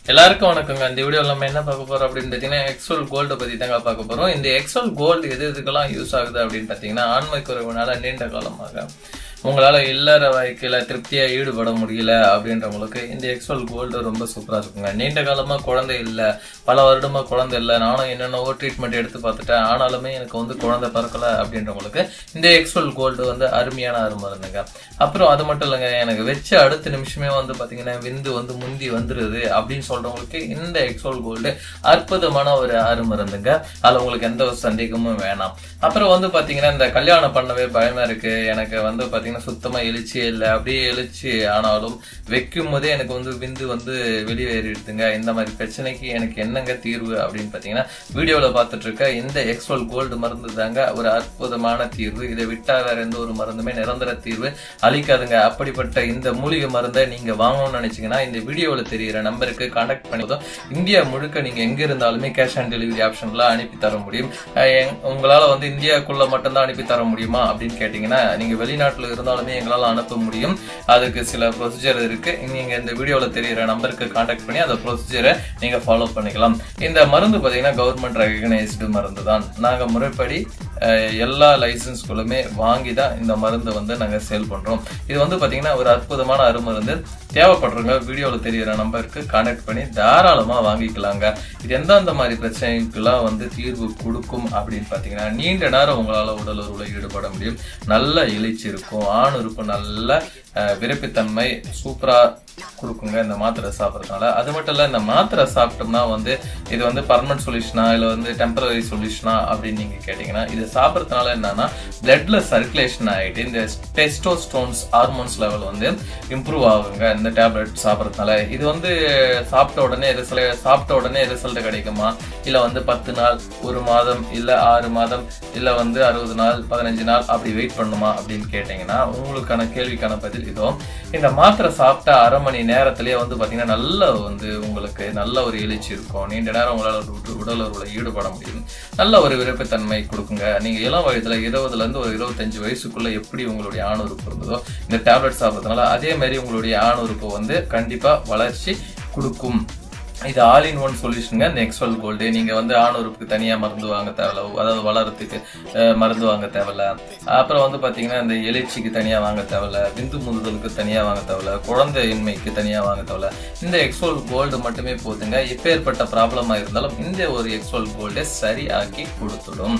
எல்லாருக்கும் வணக்கங்க இந்த வீடியோல நம்ம என்ன பார்க்க போறோம் அப்படின்னு பார்த்தீங்கன்னா எக்ஸோல் கோல்டு பத்தி தாங்க பார்க்க போறோம் இந்த எக்ஸோல் கோல்டு எது எதுக்கெல்லாம் யூஸ் ஆகுது அப்படின்னு பார்த்தீங்கன்னா ஆண்மை குறைவுனால நீண்ட காலமாக உங்களால இல்லற வாழ்க்கையில திருப்தியா ஈடுபட முடியல அப்படின்றவங்களுக்கு இந்த எக்ஸோல் கோல்டு ரொம்ப சூப்பரா இருக்குங்க நீண்ட காலமா குழந்தை இல்ல பல வருடமா குழந்தை இல்ல நானும் என்னென்னவோ ட்ரீட்மெண்ட் எடுத்து பார்த்துட்டேன் ஆனாலுமே எனக்கு வந்து குழந்தை பிறக்கல அப்படின்றவங்களுக்கு இந்த எக்ஸோல் கோல்டு வந்து அருமையான அருமருந்துங்க அப்புறம் அது மட்டும் இல்லைங்க எனக்கு வச்ச அடுத்த நிமிஷமே வந்து பாத்தீங்கன்னா விந்து வந்து முந்தி வந்துருது அப்படின்னு சொல்றவங்களுக்கு இந்த எக்ஸோல் கோல்டு அற்புதமான ஒரு அருமருந்துங்க அதுல உங்களுக்கு எந்த ஒரு சந்தேகமும் வேணாம் அப்புறம் வந்து பாத்தீங்கன்னா இந்த கல்யாணம் பண்ணவே பயமா இருக்கு எனக்கு வந்து பாத்தீங்கன்னா சுத்தமா எழுச்சியே இல்லை அப்படியே எழுச்சி ஆனாலும் வைக்கும் போதே எனக்கு வந்து விந்து வந்து வெளியேறிடுதுங்க இந்த மாதிரி பிரச்சனைக்கு எனக்கு என்னங்க தீர்வு அப்படின்னு பாத்தீங்கன்னா வீடியோல பார்த்துட்டு இருக்க இந்த எக்ஸோல் கோல்டு மருந்து தாங்க ஒரு அற்புதமான தீர்வு இதை விட்டா வேற எந்த ஒரு மருந்துமே நிரந்தர தீர்வு அளிக்காதுங்க அப்படிப்பட்ட இந்த மூலிகை மருந்தை நீங்க வாங்கணும்னு நினைச்சீங்கன்னா இந்த வீடியோல தெரியிற நம்பருக்கு கான்டாக்ட் பண்ணி இந்தியா முழுக்க நீங்க எங்க இருந்தாலுமே கேஷ் ஆன் டெலிவரி ஆப்ஷன்ல அனுப்பி தர முடியும் அஹ் எங்- உங்களால வந்து இந்தியாக்குள்ள மட்டும்தான் அனுப்பி தர முடியுமா அப்படின்னு கேட்டீங்கன்னா நீங்க வெளிநாட்டுல இருந்தாலுமே எங்களால அனுப்ப முடியும் அதுக்கு சில ப்ரொசீஜர் இருக்கு நீங்க இந்த வீடியோல தெரியிற நம்பருக்கு கான்டாக்ட் பண்ணி அந்த ப்ரொசீஜரை நீங்க ஃபாலோ பண்ணிக்கலாம் இந்த மருந்து பாத்தீங்கன்னா கவர்மெண்ட் ரெகனைஸ்டு மருந்து தான் நாங்க முறைப்படி அஹ், எல்லா லைசன்ஸ்களுமே வாங்கி தான் இந்த மருந்தை வந்து நாங்க சேல் பண்றோம் இது வந்து பாத்தீங்கன்னா ஒரு அற்புதமான அருமருந்து தேவைப்படுறவங்க வீடியோல தெரியிற நம்பருக்கு கான்டாக்ட் பண்ணி தாராளமா வாங்கிக்கலாங்க இது எந்தெந்த மாதிரி பிரச்சனைக்கெல்லாம் வந்து தீர்வு கொடுக்கும் அப்படின்னு பாத்தீங்கன்னா நீண்ட நேரம் உங்களால உடல் உறவுல ஈடுபட முடியும் நல்ல எழுச்சி இருக்கும் ஆண் உறுப்பு நல்ல அஹ், விரைப்புத்தன்மை சூப்பரா கொடுக்குங்க இந்த மாத்திரை சாப்பிட்றதுனால அது மட்டும் இல்ல இந்த மாத்திரை சாப்பிட்டோம்னா வந்து இது வந்து பர்மனன்ட் சொல்யூஷனா இல்ல வந்து டெம்பரரி சொல்யூஷனா அப்படின்னு நீங்க கேட்டீங்கன்னா இது சாப்பிட்றதுனால என்னன்னா பிளட்ல சர்க்குலேஷன் ஆகிட்டு இந்த டெஸ்டோஸ்டோன்ஸ் ஹார்மோன்ஸ் லெவல் வந்து இம்ப்ரூவ் ஆகுங்க இந்த டேப்லெட் சாப்பிட்றதுனால இது வந்து சாப்பிட்ட உடனே ரிசல்ட் சாப்பிட்ட உடனே ரிசல்ட் கிடைக்குமா இல்ல வந்து பத்து நாள் ஒரு மாதம் இல்ல ஆறு மாதம் இல்ல வந்து அறுபது நாள் பதினஞ்சு நாள் அப்படி வெயிட் பண்ணுமா அப்படின்னு கேட்டீங்கன்னா உங்களுக்கான கேள்விக்கான பதில் இதோ இந்த மாத்திரை சாப்பிட்ட அரை மணி நேரத்திலேயே வந்து பாத்தீங்கன்னா நல்ல வந்து உங்களுக்கு நல்ல ஒரு எழுச்சி இருக்கும் நீண்ட நேரம் உங்களால உட- உடல் உறவுல ஈடுபட முடியும் நல்ல ஒரு விருப்பத்தன்மை கொடுக்குங்க நீங்க இளம் வயதுல இருபதுல இருந்து ஒரு இருபத்தஞ்சு வயசுக்குள்ள எப்படி உங்களுடைய ஆண் உறுப்பு இருந்ததோ இந்த டேப்லெட் சாப்பிட்றதுனால அதே மாதிரி உங்களுடைய ஆண் உறுப்பு வந்து கண்டிப்பா வளர்ச்சி கொடுக்கும் இது ஆல் இன் ஒன் சொல்யூஷனுங்க இந்த எக்ஸ்வல் கோல்டு நீங்க வந்து ஆண் உறுப்புக்கு தனியா மருந்து வாங்க தேவையில்ல அதாவது வளர்றதுக்கு அஹ், மருந்து வாங்க தேவையில்ல அப்புறம் வந்து பாத்தீங்கன்னா இந்த எழுச்சிக்கு தனியா வாங்க தேவையில்ல விந்து முதுதலுக்கு தனியா வாங்க தேவையில்ல குழந்தையின்மைக்கு தனியா வாங்க தேவையில்ல இந்த எக்ஸ்வல் கோல்டு மட்டுமே போதுங்க எப்பேற்பட்ட ப்ராப்ளமா இருந்தாலும் இந்த ஒரு எக்ஸ்வல் கோல்டை சரியாக்கி கொடுத்துடும்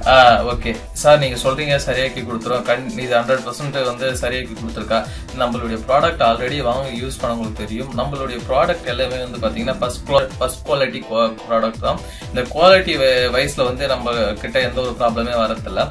ஓகே சார் நீங்க சொல்றீங்க சரியாக்கி கொடுத்துரும் கண் இது ஹண்ட்ரட் பர்சன்ட் வந்து சரியாக்கி கொடுத்துருக்கா நம்மளுடைய ப்ராடக்ட் ஆல்ரெடி வாங்க யூஸ் பண்ணவங்களுக்கு தெரியும் நம்மளுடைய ப்ராடக்ட் எல்லாமே வந்து பாத்தீங்கன்னா ஃபர்ஸ்ட் ஃபர்ஸ்ட் குவாலிட்டி ப்ராடக்ட் தான் இந்த குவாலிட்டி வைஸ்ல வந்து நம்ம கிட்ட எந்த ஒரு ப்ராப்ளமே வரதில்ல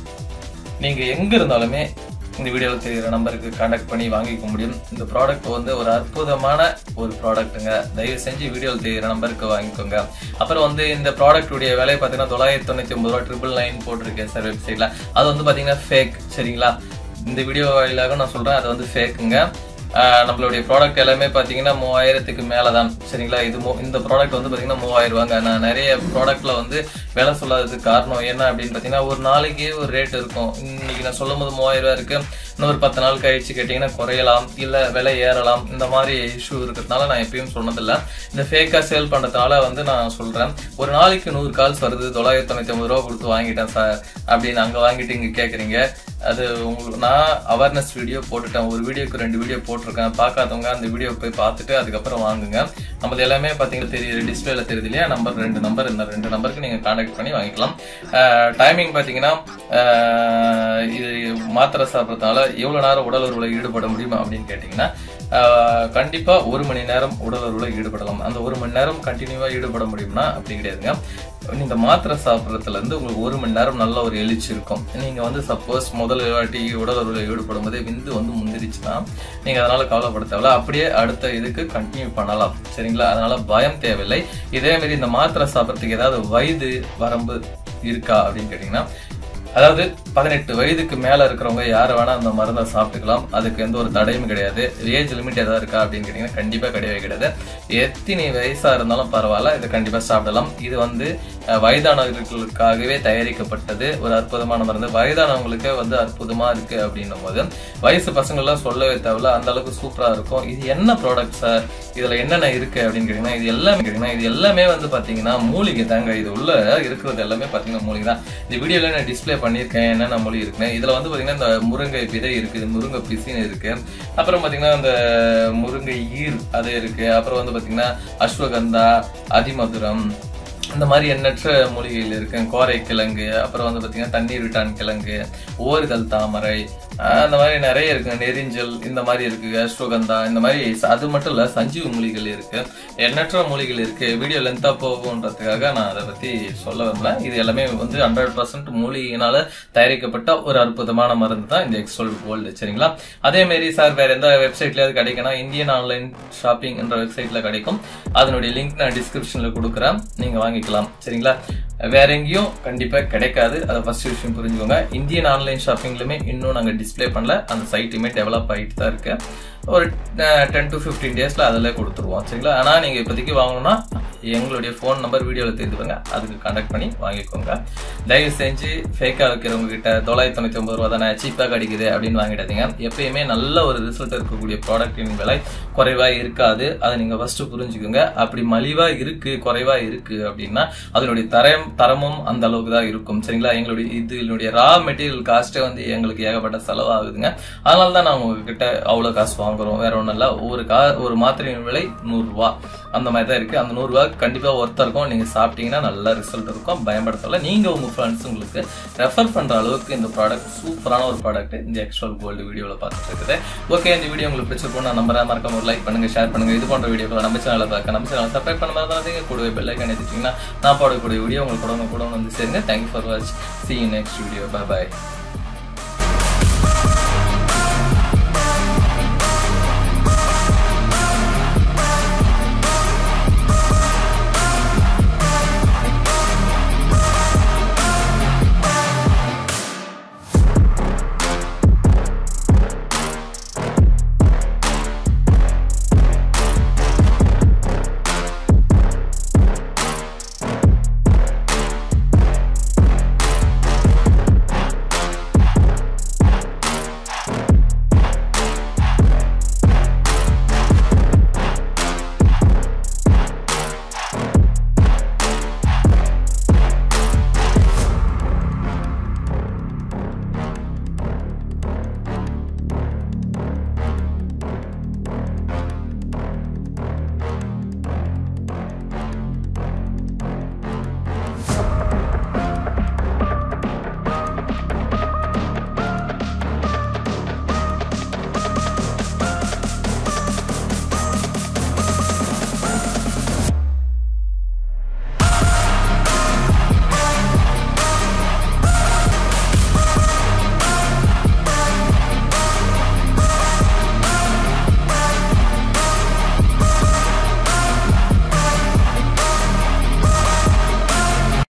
நீங்க எங்க இருந்தாலுமே இந்த வீடியோவில் தெரிகிற நம்பருக்கு கான்டாக்ட் பண்ணி வாங்கிக்க முடியும் இந்த ப்ராடக்ட் வந்து ஒரு அற்புதமான ஒரு ப்ராடக்ட்டுங்க தயவு செஞ்சு வீடியோவில் தெரிகிற நம்பருக்கு வாங்கிக்கோங்க அப்புறம் வந்து இந்த ப்ராடக்ட் உடைய விலை பார்த்தீங்கன்னா தொள்ளாயிரத்தி தொண்ணூத்தி ஒன்பது ரூபா ட்ரிபிள் நைன் போட்டிருக்கேன் சார் வெப்சைட்ல அது வந்து பார்த்தீங்கன்னா ஃபேக் சரிங்களா இந்த வீடியோ வாயிலாக நான் சொல்றேன் அது வந்து ஃபேக்குங்க ஆஹ் நம்மளுடைய ப்ராடக்ட் எல்லாமே பார்த்தீங்கன்னா மூவாயிரத்துக்கு மேலே தான் சரிங்களா இது மூ- இந்த ப்ராடக்ட் வந்து பார்த்தீங்கன்னா மூவாயிரம் ரூபாங்க நான் நிறைய ப்ராடக்ட்ல வந்து விலை சொல்லாததுக்கு காரணம் என்ன அப்படின்னு பார்த்தீங்கன்னா ஒரு நாளைக்கு ஒரு ரேட் இருக்கும் இன்னைக்கு நான் சொல்லும் போது மூவாயிரம் ரூபாய் இருக்கு இன்னொரு பத்து நாள் கழிச்சு கேட்டிங்கன்னா குறையலாம் இல்லை விலை ஏறலாம் இந்த மாதிரி இஷ்யூ இருக்கிறதுனால நான் எப்பயும் சொன்னதில்ல இந்த ஃபேக்காக சேல் பண்ணுறதுனால வந்து நான் சொல்கிறேன் ஒரு நாளைக்கு நூறு கால்ஸ் வருது தொள்ளாயிரத்தி தொண்ணூற்றி ஒன்பது ரூபா கொடுத்து வாங்கிட்டேன் சார் அப்படின்னு அங்கே வாங்கிட்டு இங்கே கேட்குறீங்க அது உங்களுக்கு நான் அவேர்னஸ் வீடியோ போட்டுட்டேன் ஒரு வீடியோக்கு ரெண்டு வீடியோ போட்டிருக்கேன் பார்க்காதவங்க அந்த வீடியோ போய் பார்த்துட்டு அதுக்கப்புறம் வாங்குங்க நம்மளது எல்லாமே பார்த்தீங்கன்னா தெரியுது டிஸ்பிளேல தெரியுது இல்லையா நம்பர் ரெண்டு நம்பர் இந்த ரெண்டு நம்பருக்கு நீங்கள் கான்டாக்ட் பண்ணி வாங்கிக்கலாம் டைமிங் பார்த்தீங்கன்னா ஆஹ் இது மாத்திரை சாப்பிட்றதுனால எவ்வளோ நேரம் உடல் உறவுல ஈடுபட முடியும் அப்படின்னு கேட்டிங்கன்னா ஆஹ் கண்டிப்பா ஒரு மணி நேரம் உடல் உறவுல ஈடுபடலாம் அந்த ஒரு மணி நேரம் கண்டினியூவா ஈடுபட முடியும்னா அப்படி கிடையாதுங்க இந்த மாத்திரை சாப்பிட்றதுல இருந்து உங்களுக்கு ஒரு மணி நேரம் நல்ல ஒரு எழுச்சி இருக்கும் நீங்க வந்து சப்போஸ் முதல் வாட்டி உடல் உறவுல ஈடுபடும் போதே விந்து வந்து முந்திரிச்சுன்னா நீங்க அதனால கவலைப்பட தேவையில்ல அப்படியே அடுத்த இதுக்கு கண்டினியூ பண்ணலாம் சரிங்களா அதனால பயம் தேவையில்லை இதே மாதிரி இந்த மாத்திரை சாப்பிட்றதுக்கு ஏதாவது வயது வரம்பு இருக்கா அப்படின்னு கேட்டீங்கன்னா அதாவது பதினெட்டு வயதுக்கு மேல இருக்கிறவங்க யாரை வேணா அந்த மருந்தை சாப்பிட்டுக்கலாம் அதுக்கு எந்த ஒரு தடையும் கிடையாது ஏஜ் லிமிட் ஏதாவது இருக்கா அப்படின்னு கேட்டீங்கன்னா கண்டிப்பா கிடையவே கிடையாது எத்தனை வயசா இருந்தாலும் பரவாயில்ல இதை கண்டிப்பா சாப்பிடலாம் இது வந்து அஹ், வயதானவர்களுக்காகவே தயாரிக்கப்பட்டது ஒரு அற்புதமான மருந்து வயதானவங்களுக்கே வந்து அற்புதமா இருக்கு அப்படின்னும் போது வயசு பசங்க எல்லாம் சொல்லவே தேவையில்ல அந்த அளவுக்கு சூப்பரா இருக்கும் இது என்ன ப்ராடக்ட் சார் இதுல என்னென்ன இருக்கு அப்படின்னு கேட்டீங்கன்னா இது எல்லாமே கேட்டீங்கன்னா இது எல்லாமே வந்து பாத்தீங்கன்னா மூலிகை தாங்க இது உள்ள இருக்கிறது எல்லாமே பாத்தீங்கன்னா மூலிகை தான் இந்த வீடியோல நான் டிஸ்ப்ளே பண்ணியிருக்கேன் என்னென்ன மூலிகை இருக்குன்னு இதுல வந்து பாத்தீங்கன்னா இந்த முருங்கை விதை இருக்கு முருங்கை பிசின் இருக்கு அப்புறம் பாத்தீங்கன்னா இந்த முருங்கை ஈர் அது இருக்கு அப்புறம் வந்து பாத்தீங்கன்னா அஸ்வகந்தா அதிமதுரம் இந்த மாதிரி எண்ணற்ற மூலிகைகள் இருக்கு கோரை கிழங்கு அப்புறம் வந்து பாத்தீங்கன்னா தண்ணீர் விட்டான் கிழங்கு ஓர்கள் தாமரை ஆஹ் அந்த மாதிரி நிறைய இருக்கு நெரிஞ்சல் இந்த மாதிரி இருக்கு அஸ்வகந்தா இந்த மாதிரி ச- அது மட்டும் இல்ல சஞ்சீவ மூலிகைகள் இருக்கு எண்ணற்ற மூலிகைகள் இருக்கு வீடியோ லென்த்தா போகுன்றதுக்காக நான் அதை பத்தி சொல்ல வரல இது எல்லாமே வந்து ஹண்ட்ரட் பர்சன்ட் மூலிகையினால தயாரிக்கப்பட்ட ஒரு அற்புதமான மருந்து தான் இந்த எக்ஸோல் கோல்டு சரிங்களா அதே மாதிரி சார் வேற எந்த வெப்சைட்லயாவது கிடைக்குன்னா இந்தியன் ஆன்லைன் ஷாப்பிங் என்ற வெப்சைட்ல கிடைக்கும் அதனுடைய லிங்க் நான் டிஸ்கிரிப்ஷன்ல கொடுக்குறேன் நீங்க வாங்கிக்கலாம் சரிங்களா வேற எங்கேயும் கண்டிப்பா கிடைக்காது அதை ஃபர்ஸ்ட் விஷயம் புரிஞ்சுக்கோங்க இந்தியன் ஆன்லைன் ஷாப்பிங்லுமே இன்னும் நாங்க டிஸ்ப்ளே பண்ணல அந்த சைட்டுமே டெவலப் ஆகிட்டு தான் இருக்கு ஒரு டென் டு ஃபிஃப்டீன் டேஸ்ல அதில் கொடுத்துருவோம் சரிங்களா ஆனா நீங்க இப்போதைக்கு வாங்கணும்னா எங்களுடைய ஃபோன் நம்பர் வீடியோவில் தெரிந்து பாருங்க அதுக்கு கான்டாக்ட் பண்ணி வாங்கிக்கோங்க தயவு செஞ்சு ஃபேக்கா வைக்கிறவங்க கிட்ட தொள்ளாயிரத்தி தொண்ணூத்தி ஒன்பது ரூபா தானே சீப்பா கிடைக்குது அப்படின்னு வாங்கிடாதீங்க எப்பயுமே நல்ல ஒரு ரிசல்ட் இருக்கக்கூடிய ப்ராடக்ட்டின் விலை குறைவா இருக்காது அதை நீங்க ஃபர்ஸ்ட் புரிஞ்சுக்கோங்க அப்படி மலிவா இருக்கு குறைவா இருக்கு அப்படின்னா அதனுடைய தரம் தரமும் அந்த அளவுக்கு தான் இருக்கும் சரிங்களா எங்களுடைய இதனுடைய ரா மெட்டீரியல் காஸ்ட்டே வந்து எங்களுக்கு ஏகப்பட்ட செலவாகுதுங்க அதனால தான் நான் உங்ககிட்ட அவ்வளவு காசு வாங்குறோம் வேற ஒண்ணும் இல்ல ஒரு கா ஒரு மாத்திரையின் விலை நூறு ரூபாய் அந்த மாதிரி தான் இருக்கு அந்த நூறு ரூபாய் கண்டிப்பா ஒர்த்தா இருக்கும் நீங்க சாப்பிட்டீங்கன்னா நல்ல ரிசல்ட் இருக்கும் பயன்படுத்தல நீங்க உங்க ஃப்ரெண்ட்ஸ் உங்களுக்கு ரெஃபர் பண்ற அளவுக்கு இந்த ப்ராடக்ட் சூப்பரான ஒரு ப்ராடக்ட் இந்த எக்ஸ்ட்ரல் கோல்டு வீடியோல பார்த்துட்டு இருக்குது ஓகே இந்த வீடியோ உங்களுக்கு பிடிச்சிருக்கும் நான் நம்பரை மறக்காம ஒரு லைக் பண்ணுங்க ஷேர் பண்ணுங்க இது போன்ற வீடியோக்களை நம்ம சேனலை பார்க்க நம்ம சேனல் சப்ஸ்கிரைப் பண்ண மாதிரி கூடவே பெல் ஐக்கன் எடுத்துட்டீங்கன்னா நான் போடக்கூடிய வீடியோ உங்களுக்கு கூட கூட வந்து சேருங்க தேங்க்யூ ஃபார் வாட்ச் சி நெக்ஸ்ட் வீடியோ பை பாய்